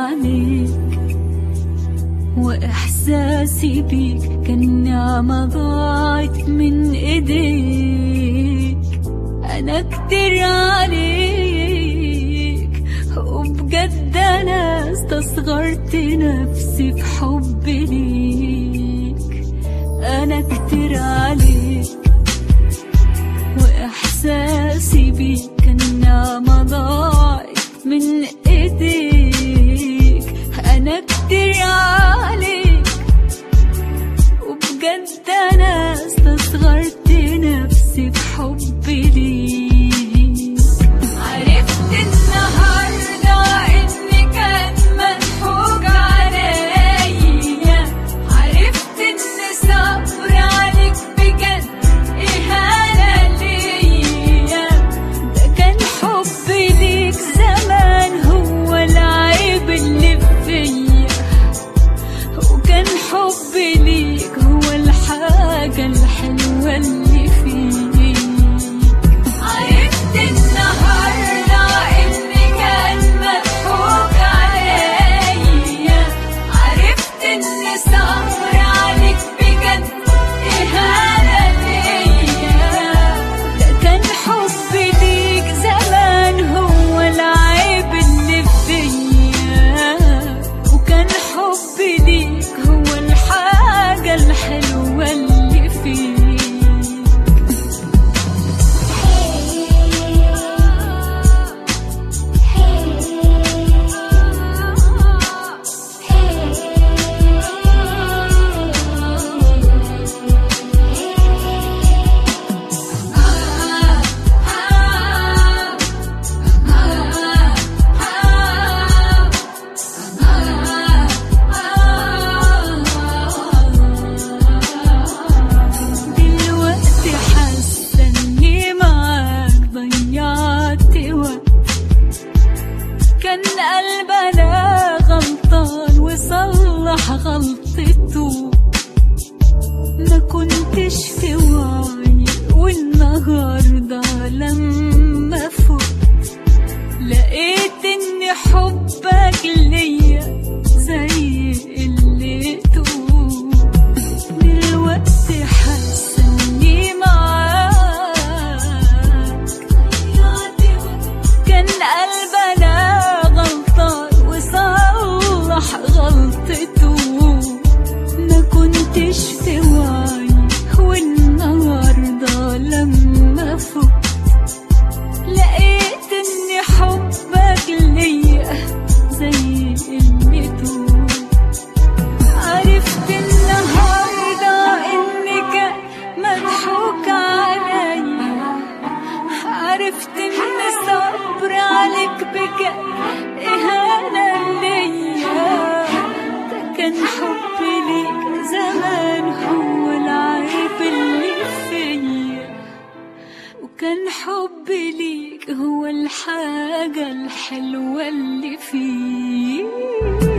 عليك وإحساسي بيك كان نعمة ضاعت من إيديك أنا كتير عليك وبجد أنا استصغرت نفسي في حبي ليك أنا كتير عليك وإحساسي بيك كان نعمة ضاعت من إيديك أنا كتير عليك وبجد أنا استصغرت نفسي بحبي ليك عرفت النهاردة إني كان مضحوك عليا عرفت إن صبر عليك بجد إهانة ليا ده كان حبي ليك زمان هو العيب اللي فيا وكان حبي ليك هو الحاجة الحلوة اللي فيك عرفت النهاردة إني كان مضحوك عليا عرفت إن صبر عليك بجد إهانة ليا ده كان حبي ليك زمان هو العيب اللي فيا وكان حبي ليك هو الحاجة الحلوة اللي فيك دلوقتي حاسة اني معاك ضيعت وقت كان قلبنا غلطان وصلح غلطته ما كنتش في وعي والنهاردة لما فوت لقيت ان حبك ليا زي قلته دلوقتي حاسة اني معاك كان قلبنا غلطان وصلح غلطته ما كنتش في وعي والنهارده لما فوت لقيت ان حبك ليا زي قلته عرفت النهارده اني كان مضحوك عليا عرفت ان الصبر عليك بجد اهانه ليا ده كان حبي ليك زمان هو العيب اللي فيا وكان حبي ليك هو الحاجة الحلوة اللي فيك